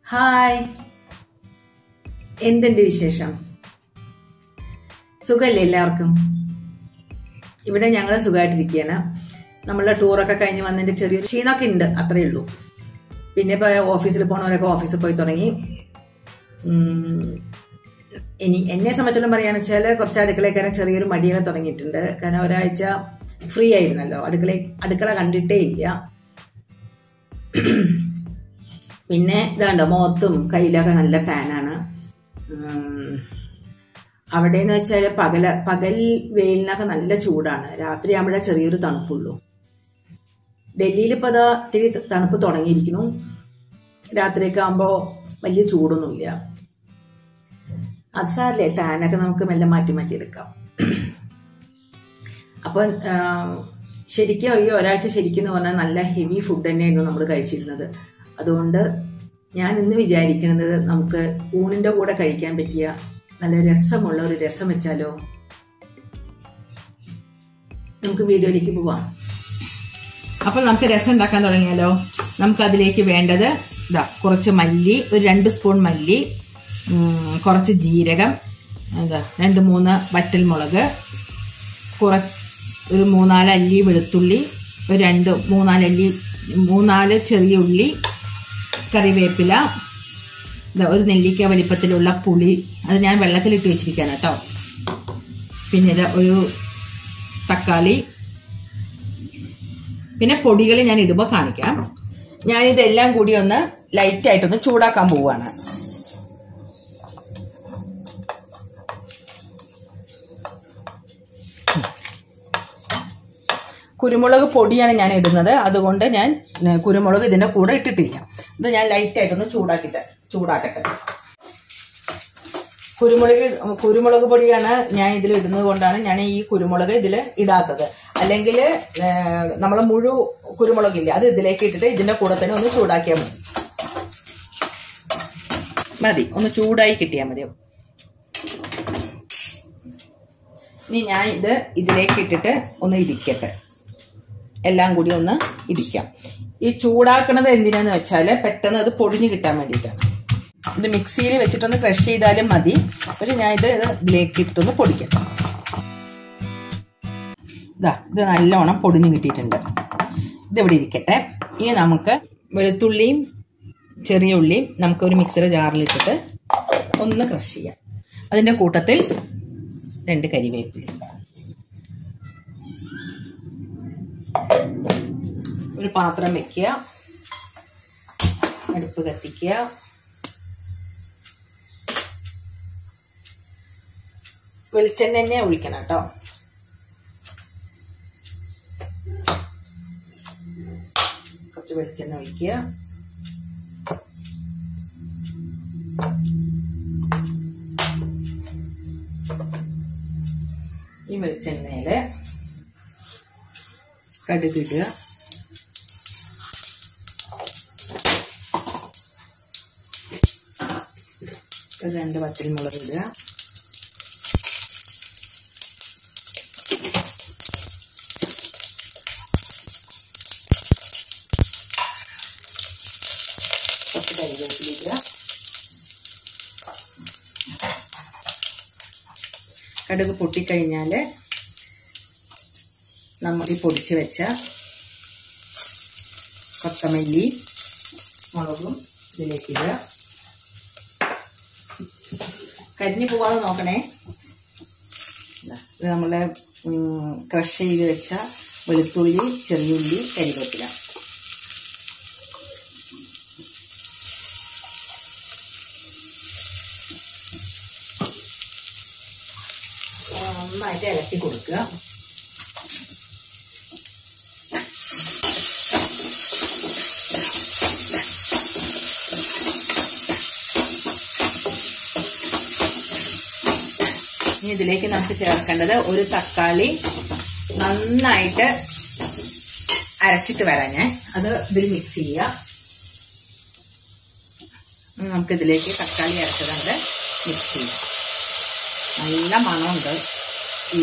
hi എന്തുണ്ട് വിശേഷം സുഖല്ലേ എല്ലാവർക്കും ഇവിടെ ഞങ്ങൾ സുഖമായിട്ടിരിക്കുകയാണ് നമ്മളെ ടൂറൊക്കെ കഴിഞ്ഞ് വന്നതിന്റെ ചെറിയൊരു ക്ഷീണമൊക്കെ ഉണ്ട് അത്രയേ ഉള്ളൂ പിന്നെ ഇപ്പൊ ഓഫീസിൽ പോണവരൊക്കെ ഓഫീസിൽ പോയി തുടങ്ങി ഉം, ഇനി എന്നെ സംബന്ധിച്ചോളം പറയുകയാണെന്ന് വെച്ചാൽ കുറച്ച് അടുക്കളയൊക്കെ ചെറിയൊരു മടിയൊക്കെ തുടങ്ങിയിട്ടുണ്ട് കാരണം ഒരാഴ്ച ഫ്രീ ആയിരുന്നല്ലോ അടുക്കള അടുക്കള കണ്ടിട്ടേ ഇല്ല പിന്നെ ഇതാണ്ടോ മുഖത്തും കയ്യിലൊക്കെ നല്ല ടാനാണ് ഉം, അവിടെന്ന് വെച്ചാൽ പകല പകൽ വെയിലിനൊക്കെ നല്ല ചൂടാണ് രാത്രി ആകുമ്പോഴേ ചെറിയൊരു തണുപ്പുള്ളൂ ഡൽഹിയിൽ ഇപ്പോൾ അതാ ഇത്തിരി തണുപ്പ് തുടങ്ങിയിരിക്കുന്നു രാത്രിയൊക്കെ ആകുമ്പോൾ വലിയ ചൂടൊന്നുമില്ല അത് സാരല്ലേ ടാനൊക്കെ നമുക്ക് മെല്ലെ മാറ്റി മാറ്റി എടുക്കാം അപ്പോൾ ശരിക്കും ഈ ഒരാഴ്ച ശരിക്കും എന്ന് പറഞ്ഞാൽ നല്ല ഹെവി ഫുഡ് തന്നെയായിരുന്നു നമ്മൾ കഴിച്ചിരുന്നത് അതുകൊണ്ട് ഞാൻ ഇന്ന് വിചാരിക്കുന്നത് നമുക്ക് ഊണിന്റെ കൂടെ കഴിക്കാൻ പറ്റിയ നല്ല രസമുള്ള ഒരു രസം വെച്ചാലോ നമുക്ക് വീഡിയോയിലേക്ക് പോവാം അപ്പോൾ നമുക്ക് രസം ഉണ്ടാക്കാൻ തുടങ്ങിയാലോ നമുക്ക് അതിലേക്ക് വേണ്ടത് ഇതാ കുറച്ച് മല്ലി ഒരു രണ്ട് സ്പൂൺ മല്ലി ഉം, കുറച്ച് ജീരകം എന്താ രണ്ട് മൂന്ന് വറ്റൽമുളക് കുറച്ച് ഒരു മൂന്നാല് അല്ലി വെളുത്തുള്ളി ഒരു രണ്ട് മൂന്നാല് അല്ലി മൂന്നാല് ചെറിയ ഉള്ളി കറിവേപ്പില ഇതാ ഒരു നെല്ലിക്ക വലിപ്പത്തിലുള്ള പുളി അത് ഞാൻ വെള്ളത്തിലിട്ട് വെച്ചിരിക്കുകയാണ് കേട്ടോ പിന്നെ ഇത് ഒരു തക്കാളി പിന്നെ പൊടികൾ ഞാൻ ഇടുമ്പോൾ കാണിക്കാം ഞാൻ ഇതെല്ലാം കൂടി ഒന്ന് ലൈറ്റ് ആയിട്ടൊന്ന് ചൂടാക്കാൻ പോവുകയാണ് കുരുമുളക് പൊടിയാണ് ഞാൻ ഇടുന്നത് അതുകൊണ്ട് ഞാൻ ഏ, കുരുമുളക് ഇതിന്റെ കൂടെ ഇട്ടിട്ടില്ല ഇത് ഞാൻ ലൈറ്റ് ആയിട്ടൊന്ന് ചൂടാക്കി ത- ചൂടാക്കട്ടെ കുരുമുളക് കുരുമുളക് പൊടിയാണ് ഞാൻ ഇതിൽ ഇടുന്നത് കൊണ്ടാണ് ഞാൻ ഈ കുരുമുളക് ഇതിൽ ഇടാത്തത് അല്ലെങ്കിൽ നമ്മൾ മുഴു കുരുമുളകില്ലേ അത് ഇതിലേക്ക് ഇട്ടിട്ട് ഇതിന്റെ കൂടെ തന്നെ ഒന്ന് ചൂടാക്കിയാൽ മതി മതി ഒന്ന് ചൂടായി കിട്ടിയാൽ മതി ഇനി ഞാൻ ഇത് ഇതിലേക്ക് ഇട്ടിട്ട് ഒന്ന് ഇരിക്കട്ടെ എല്ലാം കൂടി ഒന്ന് ഇടിക്കാം ഈ ചൂടാക്കണത് എന്തിനാന്ന് വെച്ചാൽ പെട്ടെന്ന് അത് പൊടിഞ്ഞു കിട്ടാൻ വേണ്ടിയിട്ടാണ് ഇത് മിക്സിയിൽ വെച്ചിട്ടൊന്ന് ക്രഷ് ചെയ്താലും മതി ഒരു ഞാൻ ഇത് ഇതിലേക്ക് ഇട്ടിട്ടൊന്ന് പൊടിക്കാം ഇതാ ഇത് നല്ലോണം പൊടിഞ്ഞു കിട്ടിയിട്ടുണ്ട് ഇതിവിടെ ഇരിക്കട്ടെ ഇനി നമുക്ക് വെളുത്തുള്ളിയും ചെറിയ ഉള്ളിയും നമുക്ക് ഒരു മിക്സിയുടെ ജാറിലിട്ടിട്ട് ഒന്ന് ക്രഷ് ചെയ്യാം അതിൻ്റെ കൂട്ടത്തിൽ രണ്ട് കരിവേപ്പില ഒരു പാത്രം വെക്കുക അടുപ്പ് കത്തിക്കുക വെളിച്ചെണ്ണ തന്നെ ഒഴിക്കണം കേട്ടോ കുറച്ച് വെളിച്ചെണ്ണ ഒഴിക്കുക ഈ വെളിച്ചെണ്ണയില് കടുക് ഇടുക ഒരു രണ്ട് വറ്റൽ മുളക് ഇടുക കുറച്ച് കരിവേപ്പില ഇടുക കടുക് പൊട്ടിക്കഴിഞ്ഞാൽ നമ്മൾ ഈ പൊടിച്ച് വെച്ച കൊത്തമല്ലി മുളകും ഇതിലേക്ക് ഇടുക കരിഞ്ഞു പോവാതെ നോക്കണേ ഇതാ, ഇത് നമ്മളെ ക്രഷ് ചെയ്ത് വെച്ച വെളുത്തുള്ളി ചെറിയുള്ളി കരിവേപ്പില നന്നായിട്ട് ഇളക്കി കൊടുക്കുക ഇനി ഇതിലേക്ക് നമുക്ക് ചേർക്കേണ്ടത് ഒരു തക്കാളി നന്നായിട്ട് അരച്ചിട്ട് വരാം ഞാൻ അത് ഇതിൽ മിക്സ് ചെയ്യുക ഇനി നമുക്ക് ഇതിലേക്ക് തക്കാളി അരച്ചതുകൊണ്ട് മിക്സ് ചെയ്യാം നല്ല മണമുണ്ട് ഈ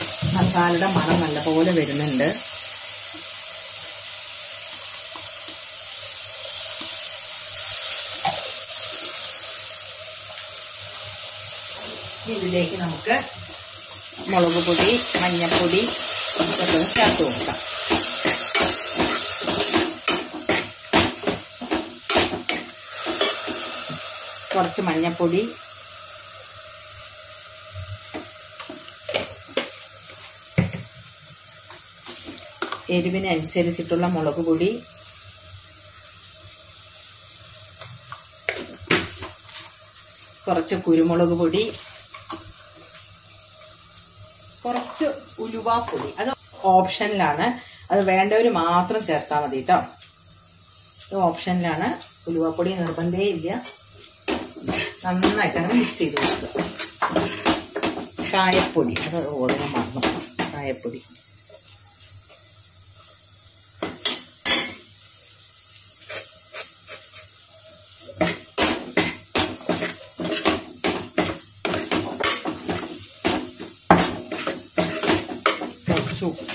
മസാലയുടെ മണം നല്ലപോലെ വരുന്നുണ്ട് ഇതിലേക്ക് നമുക്ക് മുളക് പൊടി മഞ്ഞൾപ്പൊടി ഇതൊക്കെ ചേർത്ത് കൊടുക്കാം കുറച്ച് മഞ്ഞൾപ്പൊടി എരിവിനനുസരിച്ചിട്ടുള്ള മുളക് പൊടി കുറച്ച് കുരുമുളക് പൊടി കുറച്ച് ഉലുവാപ്പൊടി അത് ഓപ്ഷനിലാണ് അത് വേണ്ടവർ മാത്രം ചേർത്താൽ മതി കേട്ടോ ഇത് ഓപ്ഷനിലാണ് ഉലുവാപ്പൊടി നിർബന്ധേ ഇല്ല നന്നായിട്ട് അങ്ങ് മിക്സ് ചെയ്ത് കൊടുക്കുക കായപ്പൊടി അത് ഓർമ്മ മറന്നു കായപ്പൊടി കുറച്ചു ഉപ്പ്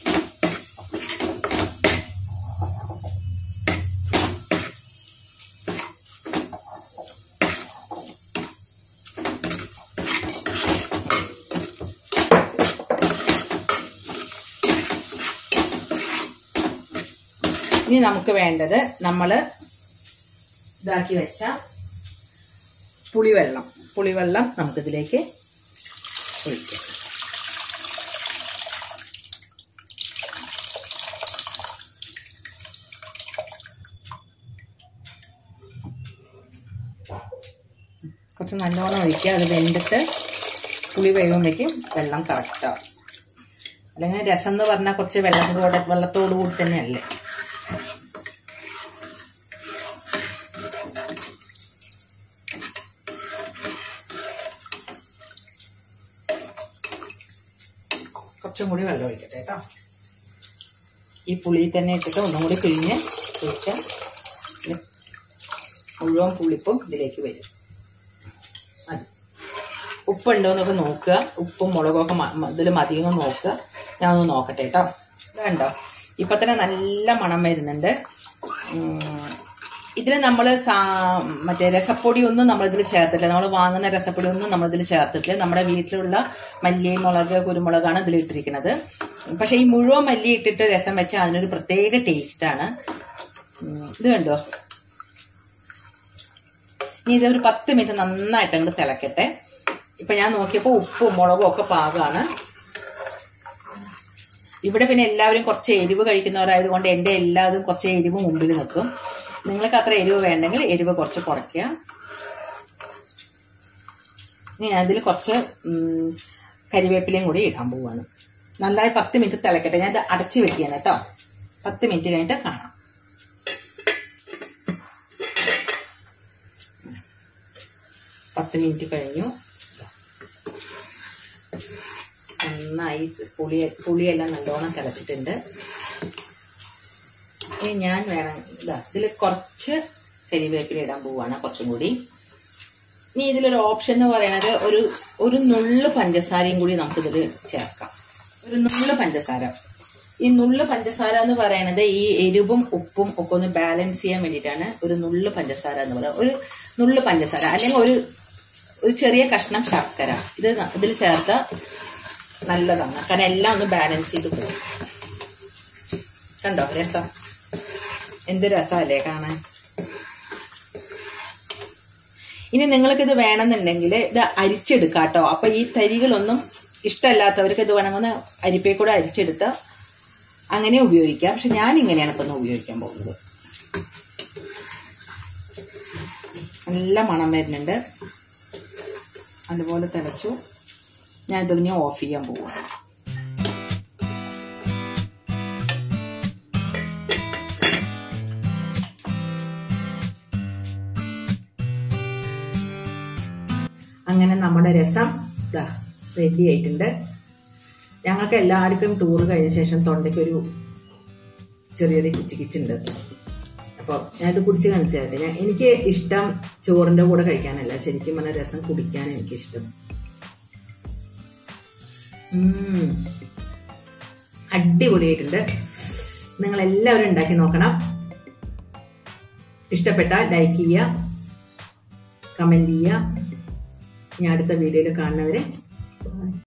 ഇനി നമുക്ക് വേണ്ടത് നമ്മൾ ഇതാക്കി വെച്ച പുളിവെള്ളം പുളിവെള്ളം നമുക്കിതിലേക്ക് ഒഴിക്കാം കുറച്ച് നല്ലോണം ഒഴിക്കുക അത് വെന്തിട്ട് പുളി വേകുമ്പോഴേക്കും വെള്ളം കറക്റ്റാവും അല്ലെങ്കിൽ രസം എന്ന് പറഞ്ഞാൽ കുറച്ച് വെള്ളത്തോടെ വെള്ളത്തോടു കൂടി തന്നെയല്ലേ കുറച്ചും കൂടി വെള്ളം ഒഴിക്കട്ടെ കേട്ടോ ഈ പുളി തന്നെ ഇട്ടിട്ട് ഒന്നും കൂടി പിഴിഞ്ഞ് ഒഴിച്ചാൽ മുഴുവൻ പുളിപ്പും ഇതിലേക്ക് വരും മതി ഉപ്പുണ്ടോ എന്നൊക്കെ നോക്കുക ഉപ്പും മുളകൊക്കെ ഇതിൽ മതിയെന്ന് നോക്കുക ഞാൻ ഒന്ന് നോക്കട്ടെ കേട്ടോ വേണ്ടോ ഇപ്പൊ തന്നെ നല്ല മണം വരുന്നുണ്ട് ഇതിൽ നമ്മൾ മറ്റേ രസപ്പൊടി ഒന്നും നമ്മൾ ഇതിൽ ചേർത്തിട്ടില്ല നമ്മൾ വാങ്ങുന്ന രസപ്പൊടി ഒന്നും നമ്മൾ ഇതിൽ ചേർത്തിട്ടില്ല നമ്മുടെ വീട്ടിലുള്ള മല്ലി മുളക് കുരുമുളകാണ് ഇതിൽ ഇട്ടിരിക്കുന്നത് പക്ഷെ ഈ മുഴുവൻ മല്ലി ഇട്ടിട്ട് രസം വെച്ചാൽ അതിനൊരു പ്രത്യേക ടേസ്റ്റാണ് ഇത് കണ്ടോ ഇനി ഇതൊരു പത്ത് മിനിറ്റ് നന്നായിട്ട് അങ്ങോട്ട് തിളക്കട്ടെ ഇപ്പൊ ഞാൻ നോക്കിയപ്പോൾ ഉപ്പും മുളകും ഒക്കെ പാകമാണ് ഇവിടെ പിന്നെ എല്ലാവരും കുറച്ച് എരിവ് കഴിക്കുന്നവരായതുകൊണ്ട് എൻ്റെ എല്ലാവരും കുറച്ച് എരിവ് മുമ്പിൽ നിൽക്കും നിങ്ങൾക്ക് അത്ര എരിവ് വേണ്ടെങ്കിൽ എരിവ് കുറച്ച് കുറയ്ക്കുക ഇനി അതിൽ കുറച്ച് കരിവേപ്പിലയും കൂടി ഇടാൻ പോവാണ് നന്നായി പത്ത് മിനിറ്റ് തിളക്കട്ടെ ഞാൻ ഇത് അടച്ചു വെക്കുകയാണ് കേട്ടോ പത്ത് മിനിറ്റ് കഴിഞ്ഞിട്ട് കാണാം പത്ത് മിനിറ്റ് കഴിഞ്ഞു നന്നായി പുളി പുളിയെല്ലാം നല്ലോണം തിളച്ചിട്ടുണ്ട് ഇനി ഞാൻ വേണം ഇതാ ഇതിൽ കുറച്ച് കരിവേപ്പില ഇടാൻ പോവാണ് കുറച്ചും കൂടി ഇനി ഇതിലൊരു ഓപ്ഷൻ എന്ന് പറയുന്നത് ഒരു ഒരു നുള്ള് പഞ്ചസാരയും കൂടി നമുക്കിതിൽ ചേർക്കാം ഒരു നുള്ള് പഞ്ചസാര ഈ നുള്ള് പഞ്ചസാര എന്ന് പറയുന്നത് ഈ എരിവും ഉപ്പും ഒക്കെ ഒന്ന് ബാലൻസ് ചെയ്യാൻ വേണ്ടിയിട്ടാണ് ഒരു നുള്ള് പഞ്ചസാര എന്ന് പറയുന്നത് ഒരു നുള്ള് പഞ്ചസാര അല്ലെങ്കിൽ ഒരു ഒരു ചെറിയ കഷ്ണം ശർക്കര ഇത് ഇതിൽ ചേർത്ത നല്ലതാണ് കാരണം എല്ലാം ഒന്ന് ബാലൻസ് ചെയ്ത് പോകും കണ്ടോ രസം എന്ത് രസമല്ലേ കാണാൻ ഇനി നിങ്ങൾക്ക് ഇത് വേണമെന്നുണ്ടെങ്കിൽ ഇത് അരിച്ചെടുക്കാം കേട്ടോ അപ്പൊ ഈ തരികളൊന്നും ഇഷ്ടമല്ലാത്തവർക്ക് ഇത് വേണമെന്ന് അരിപ്പേ കൂടെ അരിച്ചെടുത്ത അങ്ങനെ ഉപയോഗിക്കാം പക്ഷെ ഞാൻ ഇങ്ങനെയാണ് ഇപ്പൊ ഉപയോഗിക്കാൻ പോകുന്നത് നല്ല മണം വരുന്നുണ്ട് അതുപോലെ തിളച്ചു ഞാൻ ഇതിനെ ഓഫ് ചെയ്യാൻ പോവാണ് അങ്ങനെ നമ്മുടെ രസം ഇതാ റെഡി ആയിട്ടുണ്ട് ഞങ്ങൾക്ക് എല്ലാവർക്കും ടൂർ കഴിഞ്ഞ ശേഷം തൊണ്ടയ്ക്കൊരു ചെറിയൊരു കിച്ച് കിച്ചുണ്ട് അപ്പോൾ ഞാനിത് കുടിച്ച് കാണിച്ചു തരട്ടെ ഞാൻ എനിക്ക് ഇഷ്ടം ചോറിന്റെ കൂടെ കഴിക്കാനല്ല ശരിക്കും പറഞ്ഞ രസം കുടിക്കാൻ എനിക്ക് ഇഷ്ടം അടിപൊളിയായിട്ടുണ്ട് നിങ്ങൾ എല്ലാവരും ഉണ്ടാക്കി നോക്കണം ഇഷ്ടപ്പെട്ടാൽ ലൈക്ക് ചെയ്യുക കമന്റ് ചെയ്യുക ഇനി അടുത്ത വീഡിയോയിൽ കാണുന്നവരെ